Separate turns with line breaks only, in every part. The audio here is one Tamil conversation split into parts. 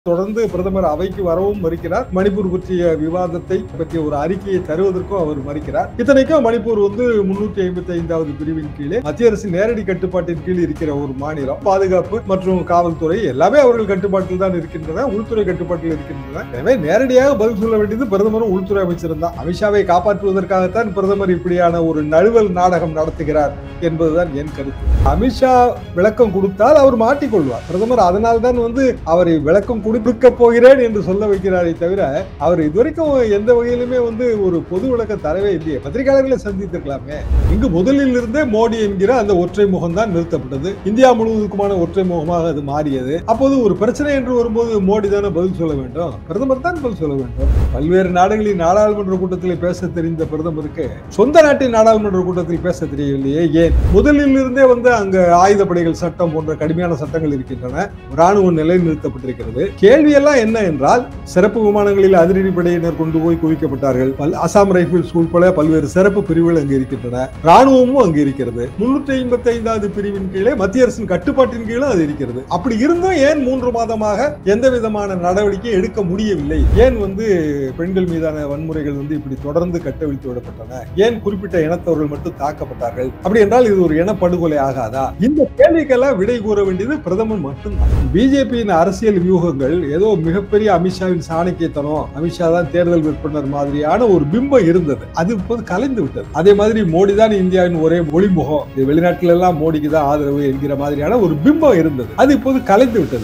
தொடர்ந்து பிரதமர் அவைக்கு வரவும் மறுக்கிறார் மணிப்பூர் பற்றிய விவாதத்தை பற்றிய ஒரு அறிக்கையை தருவதற்கும் அவர் மறுக்கிறார் இத்தனைக்கும் மணிப்பூர் வந்து முன்னூத்தி ஐம்பத்தி ஐந்தாவது பிரிவின் கீழே மத்திய அரசின் நேரடி கட்டுப்பாட்டின் கீழ் இருக்கிற ஒரு மாநிலம் பாதுகாப்பு மற்றும் காவல்துறை எல்லாமே அவர்கள் கட்டுப்பாட்டில் தான் இருக்கின்றன உள்துறை கட்டுப்பாட்டில் இருக்கின்றன எனவே நேரடியாக பதில் சொல்ல வேண்டியது பிரதமரும் உள்துறை அமைச்சரும் தான் அமித்ஷாவை காப்பாற்றுவதற்காகத்தான் பிரதமர் இப்படியான ஒரு நழுவல் நாடகம் நடத்துகிறார் என்பதுதான் என் கருத்து அமித்ஷா விளக்கம் கொடுத்தால் அவர் மாட்டிக்கொள்வார் பிரதமர் அதனால் தான் வந்து அவரை விளக்கம் கொடுக்க போகிறேன் என்று சொல்ல வைக்கிறாரே தவிர அவர் இதுவரைக்கும் எந்த வகையிலுமே வந்து ஒரு பொது விளக்கம் தரவே இல்லையே பத்திரிகையாளர்களை சந்தித்திருக்கலாமே இங்கு முதலில் இருந்தே மோடி என்கிற அந்த ஒற்றை முகம் தான் நிறுத்தப்பட்டது இந்தியா முழுவதுக்குமான ஒற்றை முகமாக அது மாறியது அப்போது ஒரு பிரச்சனை என்று வரும்போது மோடி தானே பதில் சொல்ல வேண்டும் பிரதமர் தான் பதில் சொல்ல வேண்டும் பல்வேறு நாடுகளின் நாடாளுமன்ற கூட்டத்தில் பேச தெரிந்த பிரதமருக்கு சொந்த நாட்டின் நாடாளுமன்ற கூட்டத்தில் பேச தெரியவில்லையே ஏன் முதலில் இருந்தே வந்து அங்க ஆயுதப்படைகள் சட்டம் போன்ற கடுமையான சட்டங்கள் இருக்கின்றன ராணுவம் நிலைநிறுத்தப்பட்டிருக்கிறது கேள்வி எல்லாம் என்ன என்றால் சிறப்பு விமானங்களில் அதிரடி படையினர் கொண்டு போய் குவிக்கப்பட்டார்கள் பல் அசாம் ரைபிள்ஸ் உட்பட பல்வேறு சிறப்பு பிரிவுகள் அங்கு இருக்கின்றன ராணுவமும் அங்கு இருக்கிறது முன்னூற்றி ஐம்பத்தி ஐந்தாவது பிரிவின் கீழே மத்திய அரசின் கட்டுப்பாட்டின் கீழே அது இருக்கிறது அப்படி இருந்தும் ஏன் மூன்று மாதமாக எந்த விதமான நடவடிக்கை எடுக்க முடியவில்லை ஏன் வந்து பெண்கள் மீதான வன்முறைகள் வந்து இப்படி தொடர்ந்து கட்டவிழ்த்து விடப்பட்டன ஏன் குறிப்பிட்ட இனத்தவர்கள் மட்டும் தாக்கப்பட்டார்கள் அப்படி என்றால் இது ஒரு இனப்படுகொலை ஆகாதா இந்த கேள்விக்கெல்லாம் விடை கூற வேண்டியது பிரதமர் மட்டும்தான் பிஜேபியின் அரசியல் வியூகங்கள் ஏதோ மிகப்பெரிய அமித்ஷாவின் சாணக்கியத்தனம் அமித்ஷா தான் தேர்தல் விற்பனர் மாதிரியான ஒரு பிம்பம் இருந்தது அது இப்போது கலைந்து விட்டது அதே மாதிரி மோடி தான் இந்தியாவின் ஒரே மொழிமுகம் இது வெளிநாட்டில எல்லாம் மோடிக்கு தான் ஆதரவு என்கிற மாதிரியான ஒரு பிம்பம் இருந்தது அது இப்போது கலைந்து விட்டது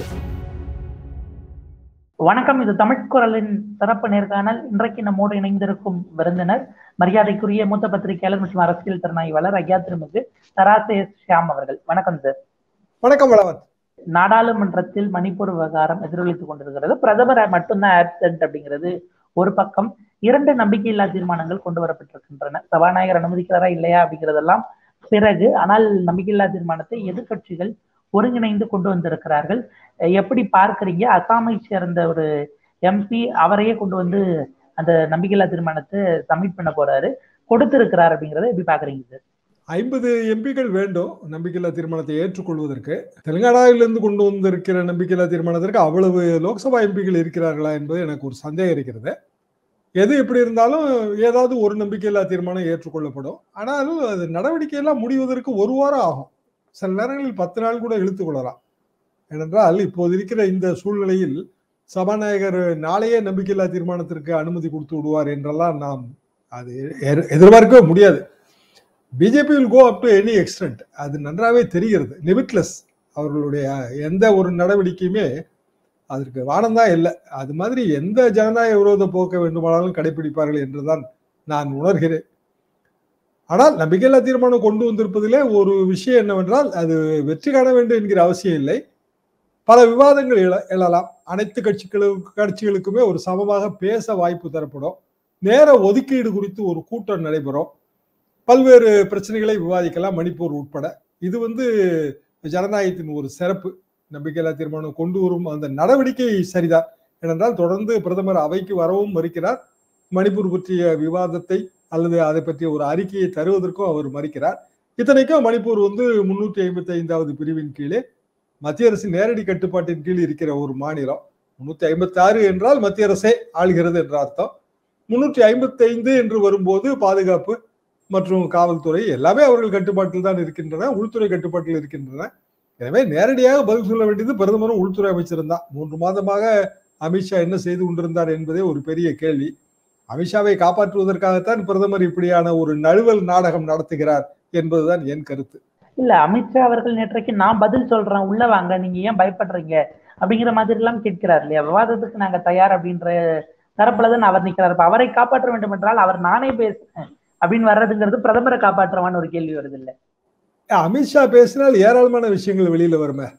வணக்கம் இது தமிழ் குரலின் சிறப்பு நேர்காணல் இன்றைக்கு நம்மோடு இணைந்திருக்கும் விருந்தினர் மரியாதைக்குரிய மூத்த பத்திரிகையாளர் மற்றும் அரசியல் திறனாய்வாளர் ஐயா திருமிகு தராசு எஸ் ஷியாம் அவர்கள் வணக்கம் சார்
வணக்கம் வளவன்
நாடாளுமன்றத்தில் மணிப்பூர் விவகாரம் எதிரொலித்துக் கொண்டிருக்கிறது பிரதமர் மட்டும்தான் ஆப்சென்ட் அப்படிங்கிறது ஒரு பக்கம் இரண்டு நம்பிக்கையில்லா தீர்மானங்கள் கொண்டு வரப்பட்டிருக்கின்றன சபாநாயகர் அனுமதிக்கிறாரா இல்லையா அப்படிங்கிறதெல்லாம் பிறகு ஆனால் நம்பிக்கையில்லா தீர்மானத்தை எதிர்கட்சிகள் ஒருங்கிணைந்து கொண்டு வந்திருக்கிறார்கள் எப்படி பார்க்கறீங்க அசாமை சேர்ந்த ஒரு எம்பி அவரையே கொண்டு வந்து அந்த நம்பிக்கையில்லா தீர்மானத்தை சப்மிட் பண்ண போறாரு கொடுத்திருக்கிறார் அப்படிங்கறத எப்படி பாக்குறீங்க சார்
ஐம்பது எம்பிக்கள் வேண்டும் நம்பிக்கையில்லா தீர்மானத்தை ஏற்றுக்கொள்வதற்கு தெலுங்கானாவிலிருந்து கொண்டு வந்திருக்கிற நம்பிக்கையில்லா தீர்மானத்திற்கு அவ்வளவு லோக்சபா எம்பிக்கள் இருக்கிறார்களா என்பது எனக்கு ஒரு சந்தேகம் இருக்கிறது எது எப்படி இருந்தாலும் ஏதாவது ஒரு நம்பிக்கையில்லா தீர்மானம் ஏற்றுக்கொள்ளப்படும் ஆனாலும் அது நடவடிக்கையெல்லாம் முடிவதற்கு ஒரு வாரம் ஆகும் சில நேரங்களில் பத்து நாள் கூட இழுத்து கொள்ளலாம் ஏனென்றால் இப்போது இருக்கிற இந்த சூழ்நிலையில் சபாநாயகர் நாளையே நம்பிக்கையில்லா தீர்மானத்திற்கு அனுமதி கொடுத்து விடுவார் என்றெல்லாம் நாம் அது எதிர்பார்க்கவே முடியாது BJP will go up to any extent அது நன்றாகவே தெரிகிறது லிமிட்லெஸ் அவர்களுடைய எந்த ஒரு நடவடிக்கையுமே அதற்கு வானம்தான் இல்லை அது மாதிரி எந்த ஜனநாயக விரோத போக்க வேண்டுமானாலும் கடைபிடிப்பார்கள் என்றுதான் நான் உணர்கிறேன் ஆனால் நம்பிக்கையில்லா தீர்மானம் கொண்டு வந்திருப்பதிலே ஒரு விஷயம் என்னவென்றால் அது வெற்றி காண வேண்டும் என்கிற அவசியம் இல்லை பல விவாதங்கள் எழ எழலாம் அனைத்து கட்சிகளுக்கு கட்சிகளுக்குமே ஒரு சமமாக பேச வாய்ப்பு தரப்படும் நேர ஒதுக்கீடு குறித்து ஒரு கூட்டம் நடைபெறும் பல்வேறு பிரச்சனைகளை விவாதிக்கலாம் மணிப்பூர் உட்பட இது வந்து ஜனநாயகத்தின் ஒரு சிறப்பு நம்பிக்கையில்லா தீர்மானம் கொண்டு வரும் அந்த நடவடிக்கை சரிதான் ஏனென்றால் தொடர்ந்து பிரதமர் அவைக்கு வரவும் மறுக்கிறார் மணிப்பூர் பற்றிய விவாதத்தை அல்லது அதை பற்றிய ஒரு அறிக்கையை தருவதற்கும் அவர் மறுக்கிறார் இத்தனைக்கும் மணிப்பூர் வந்து முன்னூற்றி ஐம்பத்தி ஐந்தாவது பிரிவின் கீழே மத்திய அரசின் நேரடி கட்டுப்பாட்டின் கீழ் இருக்கிற ஒரு மாநிலம் முன்னூத்தி ஐம்பத்தி ஆறு என்றால் மத்திய அரசே ஆள்கிறது என்ற அர்த்தம் முன்னூற்றி ஐம்பத்தி ஐந்து என்று வரும்போது பாதுகாப்பு மற்றும் காவல்துறை எல்லாமே அவர்கள் கட்டுப்பாட்டில் தான் இருக்கின்றன உள்துறை கட்டுப்பாட்டில் இருக்கின்றன எனவே நேரடியாக பதில் சொல்ல வேண்டியது பிரதமரும் உள்துறை அமைச்சரும் தான் மூன்று மாதமாக அமித்ஷா என்ன செய்து கொண்டிருந்தார் என்பதே ஒரு பெரிய கேள்வி அமித்ஷாவை காப்பாற்றுவதற்காகத்தான் பிரதமர் இப்படியான ஒரு நழுவல் நாடகம் நடத்துகிறார் என்பதுதான் என் கருத்து
இல்ல அமித்ஷா அவர்கள் நேற்றைக்கு நான் பதில் சொல்றேன் உள்ள வாங்க நீங்க ஏன் பயப்படுறீங்க அப்படிங்கிற மாதிரி எல்லாம் கேட்கிறார் இல்லையா விவாதத்துக்கு நாங்க தயார் அப்படின்ற தரப்புலதான் அவர் நிக்கிறார் இப்ப அவரை காப்பாற்ற வேண்டும் என்றால் அவர் நானே பேசுறேன் அப்படின்னு வர்றதுங்கிறது பிரதமரை காப்பாற்றுவான்னு ஒரு கேள்வி வருது இல்ல
அமித்ஷா பேசினால் ஏராளமான விஷயங்கள் வெளியில வருமே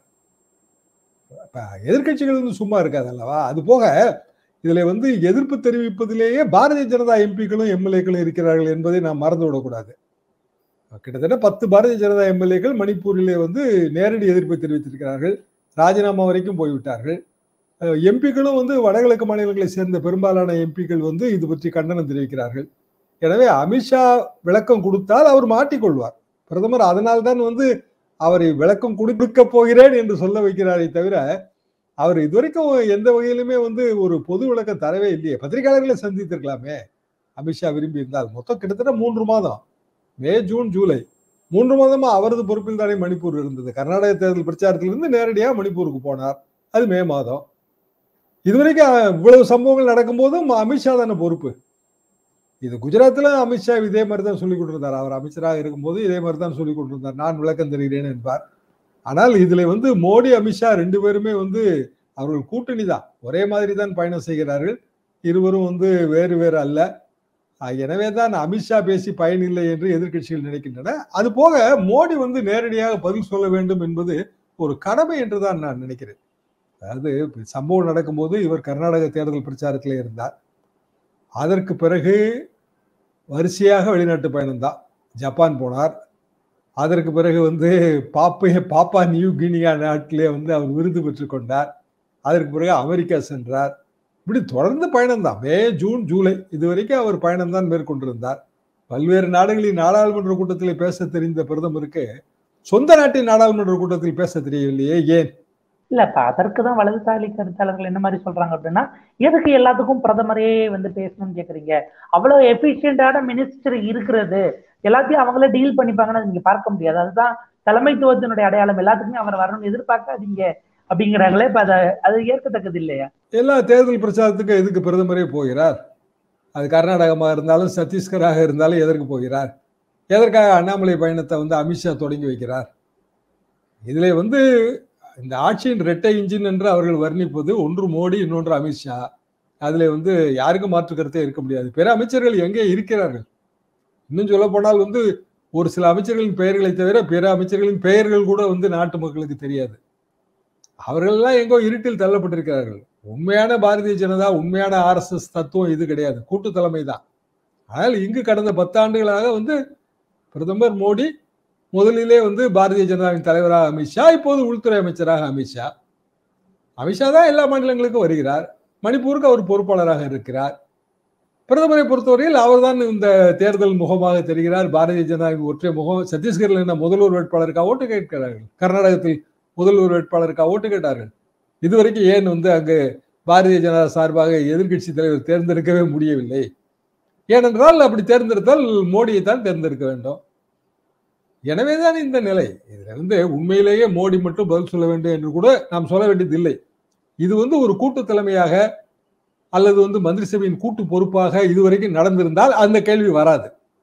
எதிர்கட்சிகள் வந்து சும்மா இருக்காது அல்லவா அது போக இதுல வந்து எதிர்ப்பு தெரிவிப்பதிலேயே பாரதிய ஜனதா எம்பிக்களும் எம்எல்ஏக்களும் இருக்கிறார்கள் என்பதை நாம் மறந்து விடக்கூடாது கிட்டத்தட்ட பத்து பாரதிய ஜனதா எம்எல்ஏக்கள் மணிப்பூரிலே வந்து நேரடி எதிர்ப்பை தெரிவித்திருக்கிறார்கள் ராஜினாமா வரைக்கும் போய்விட்டார்கள் எம்பிக்களும் வந்து வடகிழக்கு மாநிலங்களை சேர்ந்த பெரும்பாலான எம்பிக்கள் வந்து இது பற்றி கண்டனம் தெரிவிக்கிறார்கள் எனவே அமித்ஷா விளக்கம் கொடுத்தால் அவர் மாட்டிக்கொள்வார் பிரதமர் அதனால்தான் வந்து அவரை விளக்கம் கொடுக்க போகிறேன் என்று சொல்ல வைக்கிறாரே தவிர அவர் இதுவரைக்கும் எந்த வகையிலுமே வந்து ஒரு பொது விளக்கம் தரவே இல்லையே பத்திரிகையாளர்களை சந்தித்திருக்கலாமே அமித்ஷா விரும்பி இருந்தால் மொத்தம் கிட்டத்தட்ட மூன்று மாதம் மே ஜூன் ஜூலை மூன்று மாதமா அவரது பொறுப்பில் தானே மணிப்பூர் இருந்தது கர்நாடக தேர்தல் பிரச்சாரத்திலிருந்து நேரடியாக மணிப்பூருக்கு போனார் அது மே மாதம் இதுவரைக்கும் இவ்வளவு சம்பவங்கள் நடக்கும்போதும் அமித்ஷா தானே பொறுப்பு இது குஜராத்தில் அமித்ஷா இதே மாதிரி தான் சொல்லிக் கொண்டிருந்தார் அவர் அமைச்சராக இருக்கும்போது இதே மாதிரி தான் சொல்லிக் கொண்டிருந்தார் நான் விளக்கம் தருகிறேன் என்பார் ஆனால் இதுல வந்து மோடி அமித்ஷா ரெண்டு பேருமே வந்து அவர்கள் கூட்டணி தான் ஒரே மாதிரி தான் பயணம் செய்கிறார்கள் இருவரும் வந்து வேறு வேறு அல்ல எனவே தான் அமித்ஷா பேசி பயனில்லை என்று எதிர்கட்சிகள் நினைக்கின்றன அது போக மோடி வந்து நேரடியாக பதில் சொல்ல வேண்டும் என்பது ஒரு கடமை என்று தான் நான் நினைக்கிறேன் அதாவது சம்பவம் நடக்கும்போது இவர் கர்நாடக தேர்தல் பிரச்சாரத்தில் இருந்தார் அதற்கு பிறகு வரிசையாக வெளிநாட்டு பயணம்தான் ஜப்பான் போனார் அதற்கு பிறகு வந்து பாப்பைய பாப்பா நியூ கினியா நாட்டிலே வந்து அவர் விருது பெற்று கொண்டார் அதற்கு பிறகு அமெரிக்கா சென்றார் இப்படி தொடர்ந்து பயணம் தான் மே ஜூன் ஜூலை இது வரைக்கும் அவர் பயணம் தான் மேற்கொண்டிருந்தார் பல்வேறு நாடுகளின் நாடாளுமன்ற கூட்டத்தில் பேச தெரிந்த பிரதமருக்கு சொந்த நாட்டின் நாடாளுமன்ற கூட்டத்தில் பேச தெரியவில்லையே ஏன்
இல்ல இப்ப அதற்கு தான் வலதுசாரி கருத்தாளர்கள் என்ன மாதிரி சொல்றாங்க அப்படின்னா எதுக்கு எல்லாத்துக்கும் பிரதமரே வந்து பேசணும்னு கேக்குறீங்க அவ்வளவு எபிஷியன்டான மினிஸ்டர் இருக்கிறது எல்லாத்தையும் அவங்களே டீல் பண்ணிப்பாங்கன்னு நீங்க பார்க்க முடியாது அதுதான் தலைமைத்துவத்தினுடைய அடையாளம் எல்லாத்துக்குமே அவர் வரணும்னு எதிர்பார்க்காதீங்க அப்படிங்கிறாங்களே இப்ப அதை அது ஏற்கத்தக்கது இல்லையா
எல்லா தேர்தல் பிரச்சாரத்துக்கும் எதுக்கு பிரதமரே போகிறார் அது கர்நாடகமாக இருந்தாலும் சத்தீஸ்கராக இருந்தாலும் எதற்கு போகிறார் எதற்காக அண்ணாமலை பயணத்தை வந்து அமித்ஷா தொடங்கி வைக்கிறார் இதில் வந்து இந்த ஆட்சியின் ரெட்டை இன்ஜின் என்று அவர்கள் வர்ணிப்பது ஒன்று மோடி இன்னொன்று அமித்ஷா அதில் வந்து யாருக்கும் மாற்று கருத்தே இருக்க முடியாது பிற அமைச்சர்கள் எங்கே இருக்கிறார்கள் இன்னும் சொல்ல போனால் வந்து ஒரு சில அமைச்சர்களின் பெயர்களை தவிர பிற அமைச்சர்களின் பெயர்கள் கூட வந்து நாட்டு மக்களுக்கு தெரியாது அவர்கள்லாம் எங்கோ இருட்டில் தள்ளப்பட்டிருக்கிறார்கள் உண்மையான பாரதிய ஜனதா உண்மையான ஆர்எஸ்எஸ் தத்துவம் இது கிடையாது கூட்டு தலைமை தான் ஆனால் இங்கு கடந்த பத்தாண்டுகளாக வந்து பிரதமர் மோடி முதலிலே வந்து பாரதிய ஜனதாவின் தலைவராக அமித்ஷா இப்போது உள்துறை அமைச்சராக அமித்ஷா அமித்ஷா தான் எல்லா மாநிலங்களுக்கும் வருகிறார் மணிப்பூருக்கு அவர் பொறுப்பாளராக இருக்கிறார் பிரதமரை பொறுத்தவரையில் அவர்தான் இந்த தேர்தல் முகமாக தெரிகிறார் பாரதிய ஜனதாவின் ஒற்றை முகம் சத்தீஸ்கரில் என்ன முதல்வர் வேட்பாளருக்காக ஓட்டு கேட்கிறார்கள் கர்நாடகத்தில் முதல்வர் வேட்பாளருக்காக ஓட்டு கேட்டார்கள் இதுவரைக்கும் ஏன் வந்து அங்கு பாரதிய ஜனதா சார்பாக எதிர்கட்சி தலைவர் தேர்ந்தெடுக்கவே முடியவில்லை ஏனென்றால் அப்படி தேர்ந்தெடுத்தால் மோடியை தான் தேர்ந்தெடுக்க வேண்டும் எனவேதான் இந்த நிலை இதுல வந்து உண்மையிலேயே மோடி மட்டும் பதில் சொல்ல வேண்டும் என்று கூட நாம் சொல்ல வேண்டியதில்லை இது வந்து ஒரு கூட்டு தலைமையாக அல்லது வந்து மந்திரி சபையின் கூட்டு பொறுப்பாக இதுவரைக்கும் நடந்திருந்தால் அந்த கேள்வி வராது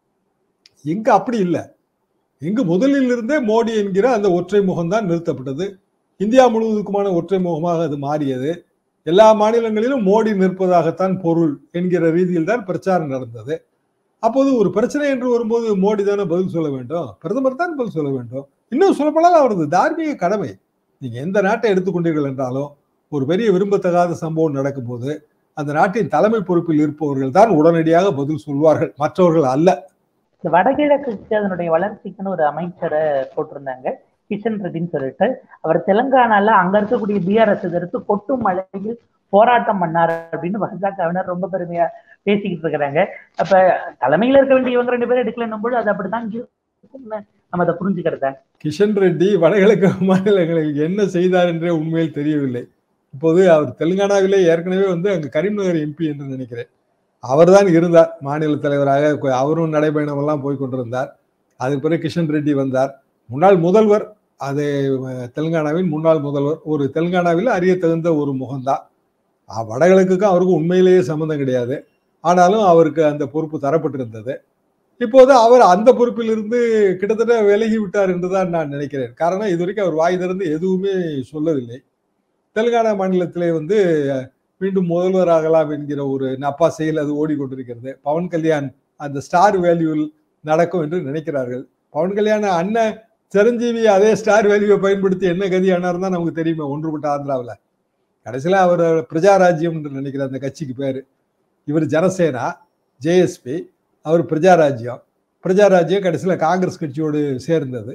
இங்கு அப்படி இல்லை இங்கு முதலில் இருந்தே மோடி என்கிற அந்த ஒற்றை முகம்தான் நிறுத்தப்பட்டது இந்தியா முழுவதுக்குமான ஒற்றை முகமாக அது மாறியது எல்லா மாநிலங்களிலும் மோடி நிற்பதாகத்தான் பொருள் என்கிற ரீதியில் தான் பிரச்சாரம் நடந்தது அப்போது ஒரு பிரச்சனை என்று வரும்போது மோடி தானே பதில் சொல்ல வேண்டும் பிரதமர் தான் பதில் சொல்ல வேண்டும் இன்னும் சொல்லப்போனால் அவரது தார்மீக கடமை நீங்க எந்த நாட்டை எடுத்துக்கொண்டீர்கள் என்றாலும் ஒரு பெரிய விரும்பத்தகாத சம்பவம் நடக்கும்போது அந்த நாட்டின் தலைமை பொறுப்பில் இருப்பவர்கள் தான் உடனடியாக பதில் சொல்வார்கள் மற்றவர்கள் அல்ல
இந்த வடகிழக்குக்கு அதனுடைய வளர்ச்சிக்குன்னு ஒரு அமைச்சரை போட்டிருந்தாங்க கிஷன் ரெட்டின்னு சொல்லிட்டு அவர் தெலுங்கானால அங்க இருக்கக்கூடிய பிஆர்எஸ் எதிர்த்து கொட்டும் மழையில் போராட்டம் பண்ணார் அப்படின்னு பாஜகவினர் ரொம்ப பெருமையா பேசிக்கிட்டு இருக்கிறாங்க அப்ப தலைமையில இருக்க வேண்டிய இவங்க ரெண்டு பேரும் எடுக்கலன்னும் போது அது அப்படிதான் இருக்கும்னு நம்ம அதை புரிஞ்சுக்கிறத
கிஷன் ரெட்டி வடகிழக்கு மாநிலங்களில் என்ன செய்தார் என்றே உண்மையில் தெரியவில்லை இப்போது அவர் தெலுங்கானாவிலே ஏற்கனவே வந்து அங்கு கரீம்நகர் எம்பி என்று நினைக்கிறேன் அவர் தான் இருந்தார் மாநில தலைவராக அவரும் நடைபயணம் எல்லாம் போய் கொண்டிருந்தார் அதுக்கு பிறகு கிஷன் ரெட்டி வந்தார் முன்னாள் முதல்வர் அது தெலுங்கானாவின் முன்னாள் முதல்வர் ஒரு தெலுங்கானாவில் அறிய தகுந்த ஒரு முகம்தான் வடகிழக்குக்கும் அவருக்கும் உண்மையிலேயே சம்மந்தம் கிடையாது ஆனாலும் அவருக்கு அந்த பொறுப்பு தரப்பட்டிருந்தது இப்போது அவர் அந்த பொறுப்பில் இருந்து கிட்டத்தட்ட விலகி விட்டார் என்றுதான் நான் நினைக்கிறேன் காரணம் இது வரைக்கும் அவர் வாய் திறந்து எதுவுமே சொல்லவில்லை தெலுங்கானா மாநிலத்திலே வந்து மீண்டும் முதல்வர் ஆகலாம் என்கிற ஒரு நப்பா செயல் அது ஓடிக்கொண்டிருக்கிறது பவன் கல்யாண் அந்த ஸ்டார் வேல்யூவில் நடக்கும் என்று நினைக்கிறார்கள் பவன் கல்யாண அண்ணன் சிரஞ்சீவி அதே ஸ்டார் வேல்யூவை பயன்படுத்தி என்ன கதி ஆனார் தான் நமக்கு தெரியுமே ஒன்றுபட்ட ஆந்திராவில் கடைசியில் அவர் பிரஜாராஜ்யம் என்று நினைக்கிற அந்த கட்சிக்கு பேர் இவர் ஜனசேனா ஜேஎஸ்பி அவர் பிரஜாராஜ்யம் பிரஜாராஜ்யம் கடைசியில் காங்கிரஸ் கட்சியோடு சேர்ந்தது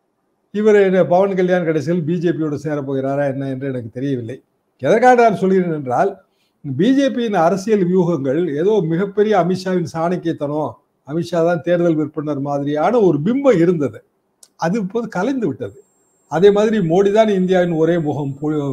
இவர் பவன் கல்யாண் கடைசியில் பிஜேபியோடு சேரப்போகிறாரா என்ன என்று எனக்கு தெரியவில்லை எதற்காக நான் சொல்கிறேன் என்றால் பிஜேபியின் அரசியல் வியூகங்கள் ஏதோ மிகப்பெரிய அமித்ஷாவின் சாணக்கியத்தனம் அமித்ஷா தான் தேர்தல் விற்பனர் மாதிரியான ஒரு பிம்பம் இருந்தது அது இப்போது கலைந்து விட்டது அதே மாதிரி மோடி தான் இந்தியாவின் ஒரே முகம்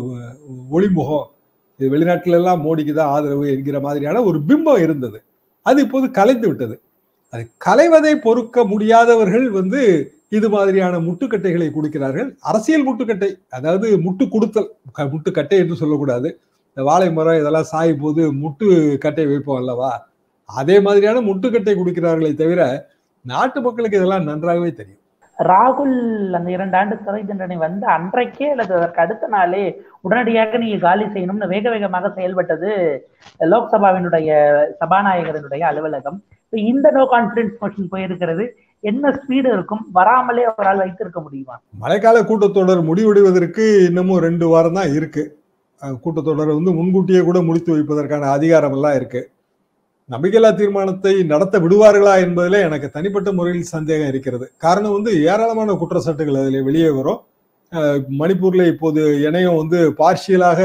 ஒளிமுகம் இது வெளிநாட்டில எல்லாம் மோடிக்கு தான் ஆதரவு என்கிற மாதிரியான ஒரு பிம்பம் இருந்தது அது இப்போது கலைந்து விட்டது அது கலைவதை பொறுக்க முடியாதவர்கள் வந்து இது மாதிரியான முட்டுக்கட்டைகளை கொடுக்கிறார்கள் அரசியல் முட்டுக்கட்டை அதாவது முட்டு கொடுத்தல் முட்டுக்கட்டை என்று சொல்லக்கூடாது இந்த வாழை மரம் இதெல்லாம் சாயும் போது முட்டு கட்டை வைப்போம் அல்லவா அதே மாதிரியான முட்டுக்கட்டை கொடுக்கிறார்களே தவிர நாட்டு மக்களுக்கு இதெல்லாம் நன்றாகவே தெரியும்
ராகுல் அந்த இரண்டு ஆண்டு சிறை தண்டனை வந்து அன்றைக்கே அல்லது அதற்கு அடுத்த நாளே உடனடியாக நீங்க காலி செய்யணும்னு வேக வேகமாக செயல்பட்டது லோக்சபாவினுடைய சபாநாயகரனுடைய அலுவலகம் இந்த நோ கான்பிடன்ஸ் மோஷன் போயிருக்கிறது என்ன ஸ்பீடு இருக்கும் வராமலே அவரால் வைத்திருக்க முடியுமா
மழைக்கால கூட்டத்தொடர் முடிவடைவதற்கு இன்னமும் ரெண்டு வாரம் தான் இருக்கு கூட்டத்தொடரை வந்து முன்கூட்டியே கூட முடித்து வைப்பதற்கான அதிகாரம் எல்லாம் இருக்கு நம்பிக்கையில்லா தீர்மானத்தை நடத்த விடுவார்களா என்பதில் எனக்கு தனிப்பட்ட முறையில் சந்தேகம் இருக்கிறது காரணம் வந்து ஏராளமான குற்றச்சாட்டுகள் அதில் வெளியே வரும் மணிப்பூர்ல இப்போது இணையம் வந்து பார்ஷியலாக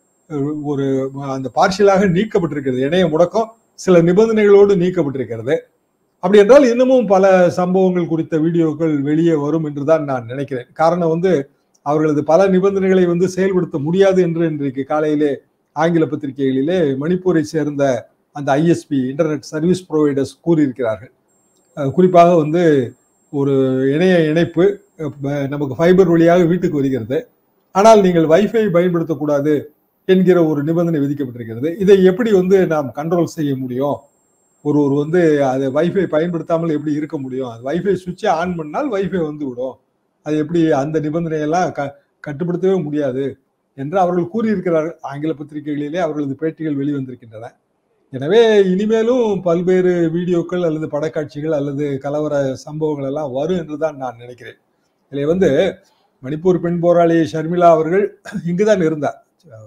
ஒரு அந்த பார்ஷியலாக நீக்கப்பட்டிருக்கிறது இணைய முடக்கம் சில நிபந்தனைகளோடு நீக்கப்பட்டிருக்கிறது அப்படி என்றால் இன்னமும் பல சம்பவங்கள் குறித்த வீடியோக்கள் வெளியே வரும் என்றுதான் நான் நினைக்கிறேன் காரணம் வந்து அவர்களது பல நிபந்தனைகளை வந்து செயல்படுத்த முடியாது என்று இன்றைக்கு காலையிலே ஆங்கில பத்திரிகைகளிலே மணிப்பூரை சேர்ந்த அந்த ஐஎஸ்பி இன்டர்நெட் சர்வீஸ் ப்ரொவைடர்ஸ் கூறியிருக்கிறார்கள் குறிப்பாக வந்து ஒரு இணைய இணைப்பு நமக்கு ஃபைபர் வழியாக வீட்டுக்கு வருகிறது ஆனால் நீங்கள் வைஃபை பயன்படுத்தக்கூடாது என்கிற ஒரு நிபந்தனை விதிக்கப்பட்டிருக்கிறது இதை எப்படி வந்து நாம் கண்ட்ரோல் செய்ய முடியும் ஒரு ஒரு வந்து அது வைஃபை பயன்படுத்தாமல் எப்படி இருக்க முடியும் அது வைஃபை சுவிட்சை ஆன் பண்ணால் வைஃபை வந்து விடும் அது எப்படி அந்த நிபந்தனையெல்லாம் க கட்டுப்படுத்தவே முடியாது என்று அவர்கள் கூறியிருக்கிறார்கள் ஆங்கில பத்திரிகைகளிலே அவர்களது பேட்டிகள் வெளிவந்திருக்கின்றன எனவே இனிமேலும் பல்வேறு வீடியோக்கள் அல்லது படக்காட்சிகள் அல்லது கலவர சம்பவங்கள் எல்லாம் வரும் என்று தான் நான் நினைக்கிறேன் இதில் வந்து மணிப்பூர் பெண் போராளி ஷர்மிளா அவர்கள் இங்குதான் இருந்தார்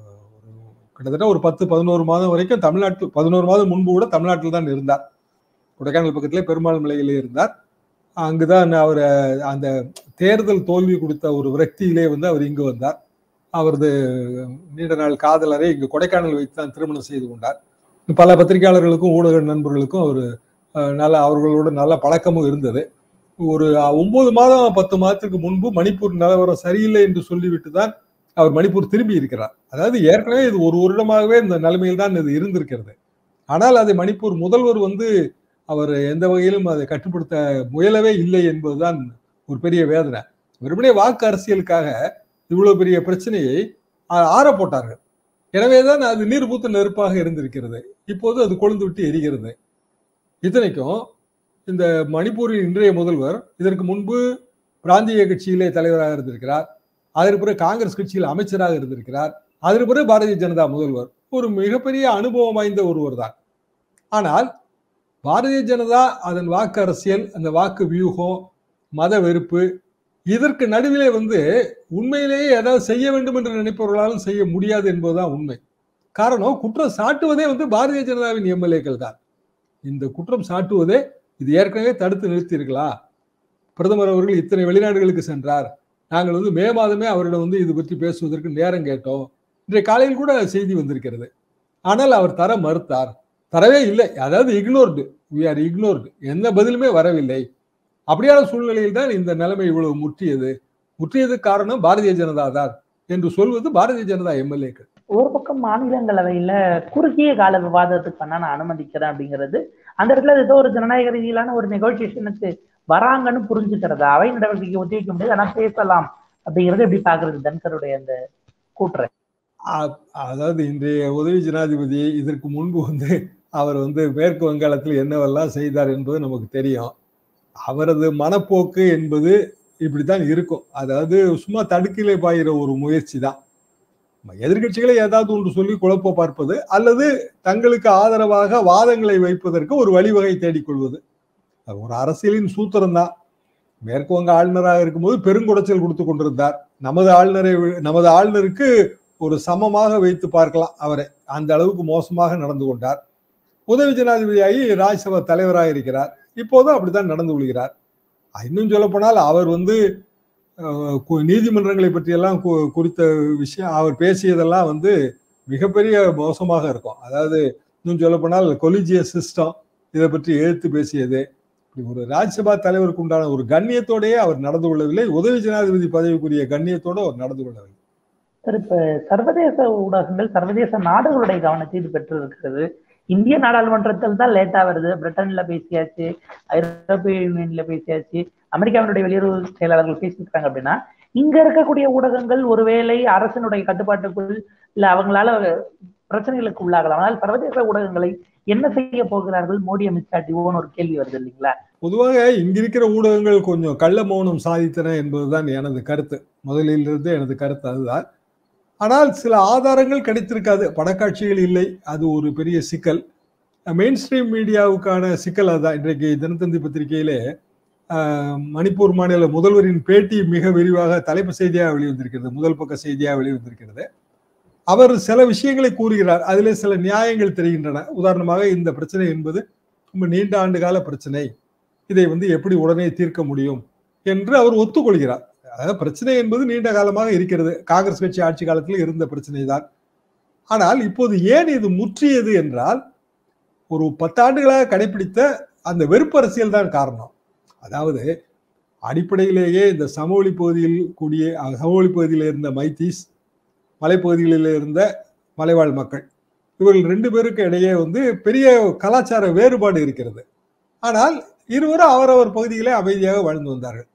கிட்டத்தட்ட ஒரு பத்து பதினோரு மாதம் வரைக்கும் தமிழ்நாட்டில் பதினோரு மாதம் முன்பு கூட தமிழ்நாட்டில் தான் இருந்தார் கொடைக்கானல் பக்கத்திலே பெருமாள் மலையிலே இருந்தார் அங்குதான் அவர் அந்த தேர்தல் தோல்வி கொடுத்த ஒரு விரக்தியிலே வந்து அவர் இங்கு வந்தார் அவரது நீண்ட நாள் காதலரை இங்கு கொடைக்கானல் வைத்து தான் திருமணம் செய்து கொண்டார் பல பத்திரிகையாளர்களுக்கும் ஊடக நண்பர்களுக்கும் அவர் நல்ல அவர்களோட நல்ல பழக்கமும் இருந்தது ஒரு ஒன்பது மாதம் பத்து மாதத்துக்கு முன்பு மணிப்பூர் நிலவரம் சரியில்லை என்று சொல்லிவிட்டு தான் அவர் மணிப்பூர் திரும்பி இருக்கிறார் அதாவது ஏற்கனவே இது ஒரு வருடமாகவே இந்த நிலைமையில் தான் இது இருந்திருக்கிறது ஆனால் அதை மணிப்பூர் முதல்வர் வந்து அவர் எந்த வகையிலும் அதை கட்டுப்படுத்த முயலவே இல்லை என்பதுதான் ஒரு பெரிய வேதனை வெறுமனே வாக்கு அரசியலுக்காக இவ்வளவு பெரிய பிரச்சனையை ஆற போட்டார்கள் எனவேதான் அது நீர் பூத்த நெருப்பாக இருந்திருக்கிறது இப்போது அது கொழுந்து விட்டு எரிகிறது இத்தனைக்கும் இந்த மணிப்பூரின் இன்றைய முதல்வர் இதற்கு முன்பு பிராந்திய கட்சியிலே தலைவராக இருந்திருக்கிறார் அதற்கு பிறகு காங்கிரஸ் கட்சியில் அமைச்சராக இருந்திருக்கிறார் அதற்கு பிறகு பாரதிய ஜனதா முதல்வர் ஒரு மிகப்பெரிய அனுபவம் வாய்ந்த ஒருவர் தான் ஆனால் பாரதிய ஜனதா அதன் வாக்கு அரசியல் அந்த வாக்கு வியூகம் மத வெறுப்பு இதற்கு நடுவிலே வந்து உண்மையிலேயே ஏதாவது செய்ய வேண்டும் என்று நினைப்பவர்களாலும் செய்ய முடியாது என்பதுதான் உண்மை காரணம் குற்றம் சாட்டுவதே வந்து பாரதிய ஜனதாவின் எம்எல்ஏக்கள் தான் இந்த குற்றம் சாட்டுவதே இது ஏற்கனவே தடுத்து நிறுத்தியிருக்கலாம் பிரதமர் அவர்கள் இத்தனை வெளிநாடுகளுக்கு சென்றார் நாங்கள் வந்து மே மாதமே அவரிடம் வந்து இது பற்றி பேசுவதற்கு நேரம் கேட்டோம் இன்றைய காலையில் கூட செய்தி வந்திருக்கிறது ஆனால் அவர் தர மறுத்தார் தரவே இல்லை அதாவது இக்னோர்டு வி ஆர் இக்னோர்டு எந்த பதிலுமே வரவில்லை அப்படியான சூழ்நிலையில் தான் இந்த நிலைமை இவ்வளவு முற்றியது முற்றியதுக்கு காரணம் பாரதிய ஜனதா தான் என்று சொல்வது பாரதிய ஜனதா எம்எல்ஏக்கள்
ஒரு பக்கம் மாநிலங்களவையில குறுகிய கால விவாதத்துக்கு வேணா நான் அனுமதிக்கிறேன் அப்படிங்கிறது அந்த இடத்துல ஏதோ ஒரு ஜனநாயக ரீதியிலான ஒரு நெகோசியேஷனுக்கு வராங்கன்னு புரிஞ்சுக்கிறது அவை நடவடிக்கைக்கு ஒத்திவைக்க முடியாது ஆனா பேசலாம் அப்படிங்கறது எப்படி பாக்குறது தன்கருடைய அந்த கூட்டுற
அதாவது இன்றைய உதவி ஜனாதிபதி இதற்கு முன்பு வந்து அவர் வந்து மேற்கு வங்காளத்தில் என்னவெல்லாம் செய்தார் என்பது நமக்கு தெரியும் அவரது மனப்போக்கு என்பது இப்படித்தான் இருக்கும் அதாவது சும்மா தடுக்கிலே பாயிற ஒரு முயற்சி தான் எதிர்கட்சிகளை ஏதாவது ஒன்று சொல்லி குழப்ப பார்ப்பது அல்லது தங்களுக்கு ஆதரவாக வாதங்களை வைப்பதற்கு ஒரு வழிவகை தேடிக்கொள்வது ஒரு அரசியலின் சூத்திரம் தான் மேற்கு வங்க ஆளுநராக இருக்கும்போது பெருங்குடைச்சல் கொடுத்து கொண்டிருந்தார் நமது ஆளுநரை நமது ஆளுநருக்கு ஒரு சமமாக வைத்து பார்க்கலாம் அவரை அந்த அளவுக்கு மோசமாக நடந்து கொண்டார் உதவி ஜனாதிபதியாகி ராஜ்யசபா தலைவராக இருக்கிறார் இப்போதும் அப்படித்தான் நடந்து கொள்கிறார் இன்னும் சொல்லப்போனால் அவர் வந்து நீதிமன்றங்களை பற்றியெல்லாம் குறித்த விஷயம் அவர் பேசியதெல்லாம் வந்து மிகப்பெரிய மோசமாக இருக்கும் அதாவது இன்னும் சொல்லப்போனால் கொலிஜிய சிஸ்டம் இதை பற்றி எழுத்து பேசியது ஒரு ராஜ்யசபா தலைவருக்கு உண்டான ஒரு கண்ணியத்தோடயே அவர் நடந்து கொள்ளவில்லை உதவி ஜனாதிபதி பதவிக்குரிய கண்ணியத்தோடு அவர் நடந்து கொள்ளவில்லை
சார் இப்ப சர்வதேச ஊடகங்கள் சர்வதேச நாடுகளுடைய கவனத்தை இது பெற்றிருக்கிறது இந்திய நாடாளுமன்றத்தில் தான் லேட்டா வருது பிரிட்டன்ல பேசியாச்சு ஐரோப்பிய யூனியன்ல பேசியாச்சு அமெரிக்காவினுடைய வெளியுறவு செயலாளர்கள் பேசியிருக்காங்க அப்படின்னா இங்க இருக்கக்கூடிய ஊடகங்கள் ஒருவேளை அரசனுடைய கட்டுப்பாட்டுக்குள் இல்ல அவங்களால பிரச்சனைகளுக்கு உள்ளாகலாம் ஆனால் சர்வதேச ஊடகங்களை என்ன செய்ய போகிறார்கள் மோடி அமித்ஷா டிவோன்னு ஒரு கேள்வி வருது இல்லைங்களா
பொதுவாக இங்கிருக்கிற ஊடகங்கள் கொஞ்சம் கள்ள மௌனம் சாதித்தன என்பதுதான் எனது கருத்து முதலிலிருந்து எனது கருத்து அதுதான் ஆனால் சில ஆதாரங்கள் கிடைத்திருக்காது படக்காட்சிகள் இல்லை அது ஒரு பெரிய சிக்கல் மெயின் ஸ்ட்ரீம் மீடியாவுக்கான சிக்கல் அதுதான் இன்றைக்கு தினத்தந்தி பத்திரிகையிலே மணிப்பூர் மாநில முதல்வரின் பேட்டி மிக விரிவாக தலைப்பு செய்தியாக வெளிவந்திருக்கிறது முதல் பக்க செய்தியாக வெளிவந்திருக்கிறது அவர் சில விஷயங்களை கூறுகிறார் அதிலே சில நியாயங்கள் தெரிகின்றன உதாரணமாக இந்த பிரச்சனை என்பது ரொம்ப நீண்ட ஆண்டு கால பிரச்சனை இதை வந்து எப்படி உடனே தீர்க்க முடியும் என்று அவர் ஒத்துக்கொள்கிறார் அதாவது பிரச்சனை என்பது நீண்ட காலமாக இருக்கிறது காங்கிரஸ் கட்சி ஆட்சி காலத்தில் இருந்த பிரச்சனை தான் ஆனால் இப்போது ஏன் இது முற்றியது என்றால் ஒரு பத்தாண்டுகளாக கடைபிடித்த அந்த வெறுப்பு அரசியல் தான் காரணம் அதாவது அடிப்படையிலேயே இந்த சமவெளி பகுதியில் கூடிய சமவெளி பகுதியில் இருந்த மைத்தீஸ் மலைப்பகுதிகளில் இருந்த மலைவாழ் மக்கள் இவர்கள் ரெண்டு பேருக்கு இடையே வந்து பெரிய கலாச்சார வேறுபாடு இருக்கிறது ஆனால் இருவரும் அவரவர் பகுதியிலே அமைதியாக வாழ்ந்து வந்தார்கள்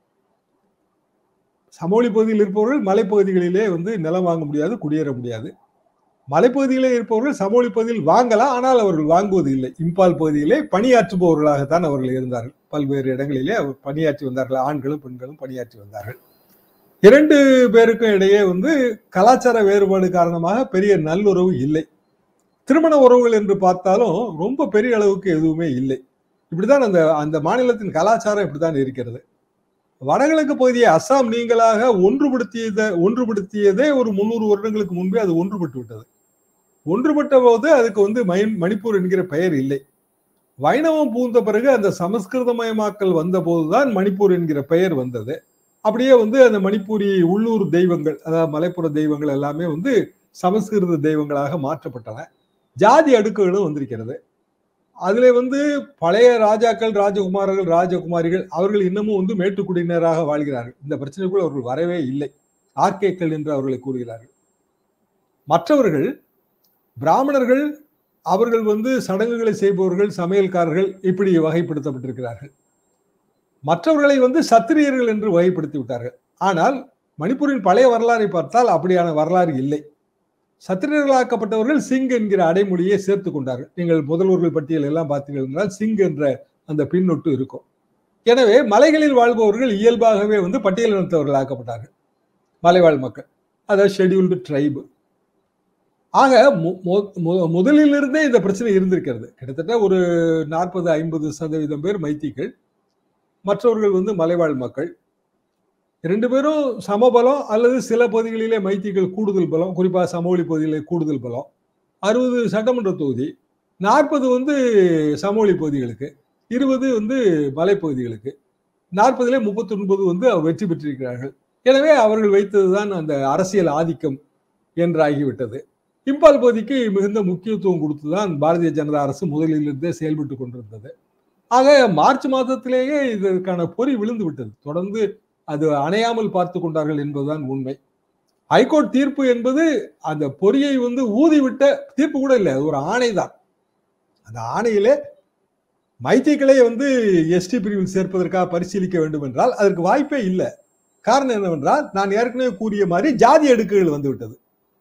சமவெளி பகுதியில் இருப்பவர்கள் மலைப்பகுதிகளிலே வந்து நிலம் வாங்க முடியாது குடியேற முடியாது மலைப்பகுதியிலே இருப்பவர்கள் சமவெளி பகுதியில் வாங்கலாம் ஆனால் அவர்கள் வாங்குவது இல்லை இம்பால் பகுதியிலே பணியாற்றுபவர்களாகத்தான் அவர்கள் இருந்தார்கள் பல்வேறு இடங்களிலே அவர் பணியாற்றி வந்தார்கள் ஆண்களும் பெண்களும் பணியாற்றி வந்தார்கள் இரண்டு பேருக்கும் இடையே வந்து கலாச்சார வேறுபாடு காரணமாக பெரிய நல்லுறவு இல்லை திருமண உறவுகள் என்று பார்த்தாலும் ரொம்ப பெரிய அளவுக்கு எதுவுமே இல்லை இப்படிதான் அந்த அந்த மாநிலத்தின் கலாச்சாரம் இப்படித்தான் இருக்கிறது வடகிழக்கு பகுதியை அஸ்ஸாம் நீங்களாக ஒன்றுபடுத்தியத ஒன்றுபடுத்தியதே ஒரு முன்னூறு வருடங்களுக்கு முன்பே அது ஒன்றுபட்டு விட்டது ஒன்றுபட்ட போது அதுக்கு வந்து மணிப்பூர் என்கிற பெயர் இல்லை வைணவம் பூந்த பிறகு அந்த சமஸ்கிருதமயமாக்கல் வந்த போதுதான் மணிப்பூர் என்கிற பெயர் வந்தது அப்படியே வந்து அந்த மணிப்பூரி உள்ளூர் தெய்வங்கள் அதாவது மலைப்புற தெய்வங்கள் எல்லாமே வந்து சமஸ்கிருத தெய்வங்களாக மாற்றப்பட்டன ஜாதி அடுக்குகளும் வந்திருக்கிறது அதுல வந்து பழைய ராஜாக்கள் ராஜகுமாரர்கள் ராஜகுமாரிகள் அவர்கள் இன்னமும் வந்து மேட்டுக்குடியினராக வாழ்கிறார்கள் இந்த பிரச்சனைக்குள் அவர்கள் வரவே இல்லை ஆர்கேக்கள் என்று அவர்களை கூறுகிறார்கள் மற்றவர்கள் பிராமணர்கள் அவர்கள் வந்து சடங்குகளை செய்பவர்கள் சமையல்காரர்கள் இப்படி வகைப்படுத்தப்பட்டிருக்கிறார்கள் மற்றவர்களை வந்து சத்திரியர்கள் என்று வகைப்படுத்தி விட்டார்கள் ஆனால் மணிப்பூரின் பழைய வரலாறை பார்த்தால் அப்படியான வரலாறு இல்லை சத்திரியர்களாக்கப்பட்டவர்கள் சிங் என்கிற அடைமொழியை சேர்த்து கொண்டார்கள் நீங்கள் முதல்வர்கள் பட்டியல் எல்லாம் பார்த்தீர்கள் என்றால் சிங் என்ற அந்த பின்னொட்டு இருக்கும் எனவே மலைகளில் வாழ்பவர்கள் இயல்பாகவே வந்து பட்டியல் இனத்தவர்கள் ஆக்கப்பட்டார்கள் மலைவாழ் மக்கள் அதாவது ஷெடியூல்டு ட்ரைபு ஆக முதலிலிருந்தே இந்த பிரச்சனை இருந்திருக்கிறது கிட்டத்தட்ட ஒரு நாற்பது ஐம்பது சதவீதம் பேர் மைத்திகள் மற்றவர்கள் வந்து மலைவாழ் மக்கள் ரெண்டு பேரும் சமபலம் அல்லது சில பகுதிகளிலே மைத்திகள் கூடுதல் பலம் குறிப்பாக சமவெளி பகுதியிலே கூடுதல் பலம் அறுபது சட்டமன்ற தொகுதி நாற்பது வந்து சமவெளி பகுதிகளுக்கு இருபது வந்து மலைப்பகுதிகளுக்கு நாற்பதுல முப்பத்தி ஒன்பது வந்து வெற்றி பெற்றிருக்கிறார்கள் எனவே அவர்கள் வைத்ததுதான் அந்த அரசியல் ஆதிக்கம் என்றாகிவிட்டது இம்பால் பகுதிக்கு மிகுந்த முக்கியத்துவம் கொடுத்துதான் பாரதிய ஜனதா அரசு முதலிலிருந்தே செயல்பட்டு கொண்டிருந்தது ஆக மார்ச் மாதத்திலேயே இதற்கான பொறி விழுந்து விட்டது தொடர்ந்து அது அணையாமல் பார்த்து கொண்டார்கள் என்பதுதான் உண்மை ஹைகோர்ட் தீர்ப்பு என்பது அந்த பொறியை வந்து ஊதிவிட்ட தீர்ப்பு கூட இல்லை அது ஒரு ஆணை தான் அந்த ஆணையிலே மைத்திகளை வந்து எஸ்டி பிரிவில் சேர்ப்பதற்காக பரிசீலிக்க வேண்டும் என்றால் அதற்கு வாய்ப்பே இல்லை காரணம் என்னவென்றால் நான் ஏற்கனவே கூறிய மாதிரி ஜாதி அடுக்குகள் வந்து விட்டது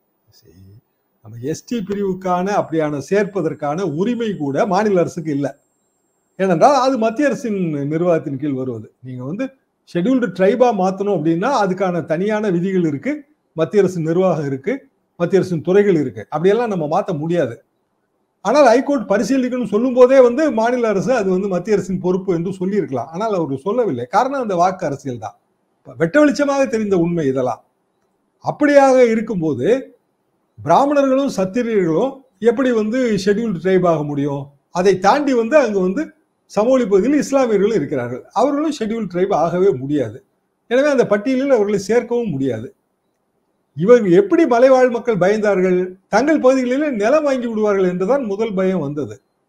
நம்ம எஸ்டி பிரிவுக்கான அப்படியான சேர்ப்பதற்கான உரிமை கூட மாநில அரசுக்கு இல்லை ஏனென்றால் அது மத்திய அரசின் நிர்வாகத்தின் கீழ் வருவது நீங்க வந்து ஷெட்யூல்டு ட்ரைபா மாத்தணும் அப்படின்னா அதுக்கான தனியான விதிகள் இருக்கு மத்திய அரசு நிர்வாகம் இருக்கு மத்திய அரசின் துறைகள் இருக்கு அப்படியெல்லாம் நம்ம மாற்ற முடியாது ஆனால் ஹைகோர்ட் பரிசீலிக்கணும் சொல்லும் போதே வந்து மாநில அரசு அது வந்து மத்திய அரசின் பொறுப்பு என்று சொல்லியிருக்கலாம் ஆனால் அவர் சொல்லவில்லை காரணம் அந்த வாக்கு அரசியல் தான் வெட்ட வெளிச்சமாக தெரிந்த உண்மை இதெல்லாம் அப்படியாக இருக்கும்போது பிராமணர்களும் சத்திரியர்களும் எப்படி வந்து ஷெட்யூல்டு ட்ரைப் ஆக முடியும் அதை தாண்டி வந்து அங்கு வந்து சமவெளி பகுதியில் இஸ்லாமியர்களும் இருக்கிறார்கள் அவர்களும் ஷெட்யூல் ட்ரைப் ஆகவே முடியாது எனவே அந்த பட்டியலில் அவர்களை சேர்க்கவும் முடியாது இவங்க எப்படி மலைவாழ் மக்கள் பயந்தார்கள் தங்கள் பகுதிகளில் நிலம் வாங்கி விடுவார்கள் என்றுதான் முதல் பயம் வந்தது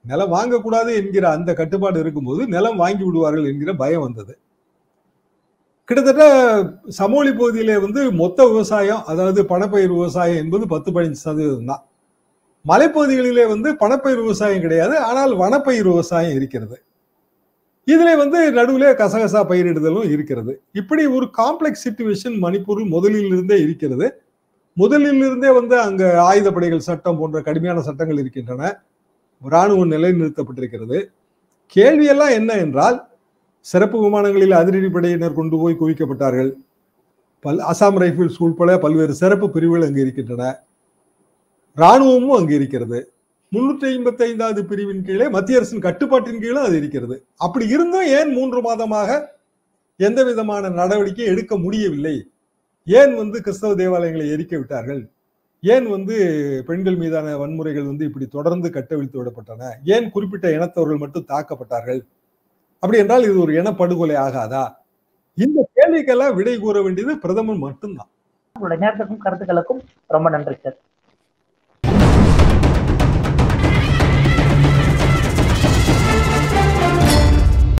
நிலம் வாங்கக்கூடாது என்கிற அந்த கட்டுப்பாடு இருக்கும்போது நிலம் வாங்கி விடுவார்கள் என்கிற பயம் வந்தது கிட்டத்தட்ட சமோலி பகுதியிலே வந்து மொத்த விவசாயம் அதாவது பணப்பயிர் விவசாயம் என்பது பத்து பதினஞ்சு சதவீதம் தான் மலைப்பகுதிகளிலே வந்து பணப்பயிர் விவசாயம் கிடையாது ஆனால் வனப்பயிர் விவசாயம் இருக்கிறது இதுல வந்து நடுவிலே கசகசா பயிரிடுதலும் இருக்கிறது இப்படி ஒரு காம்ப்ளெக்ஸ் சிச்சுவேஷன் மணிப்பூரில் முதலில் இருந்தே இருக்கிறது முதலில் இருந்தே வந்து அங்க ஆயுதப்படைகள் சட்டம் போன்ற கடுமையான சட்டங்கள் இருக்கின்றன இராணுவம் நிலைநிறுத்தப்பட்டிருக்கிறது கேள்வியெல்லாம் என்ன என்றால் சிறப்பு விமானங்களில் அதிரடி படையினர் கொண்டு போய் குவிக்கப்பட்டார்கள் பல் அசாம் ரைபிள்ஸ் உட்பட பல்வேறு சிறப்பு பிரிவுகள் அங்கு இருக்கின்றன இராணுவமும் அங்கு இருக்கிறது முன்னூற்றி ஐம்பத்தி ஐந்தாவது பிரிவின் கீழே மத்திய அரசின் கட்டுப்பாட்டின் கீழே அது இருக்கிறது அப்படி இருந்தும் ஏன் மூன்று மாதமாக எந்த விதமான நடவடிக்கை எடுக்க முடியவில்லை ஏன் வந்து கிறிஸ்தவ தேவாலயங்களை எரிக்க விட்டார்கள் ஏன் வந்து பெண்கள் மீதான வன்முறைகள் வந்து இப்படி தொடர்ந்து கட்டவிழ்த்து விடப்பட்டன ஏன் குறிப்பிட்ட இனத்தவர்கள் மட்டும் தாக்கப்பட்டார்கள் அப்படி என்றால் இது ஒரு இனப்படுகொலை ஆகாதா இந்த கேள்விக்கெல்லாம் விடை கூற வேண்டியது பிரதமர் மட்டும்தான்
உங்களுடைய நேரத்துக்கும் கருத்துக்களுக்கும் ரொம்ப நன்றி சார்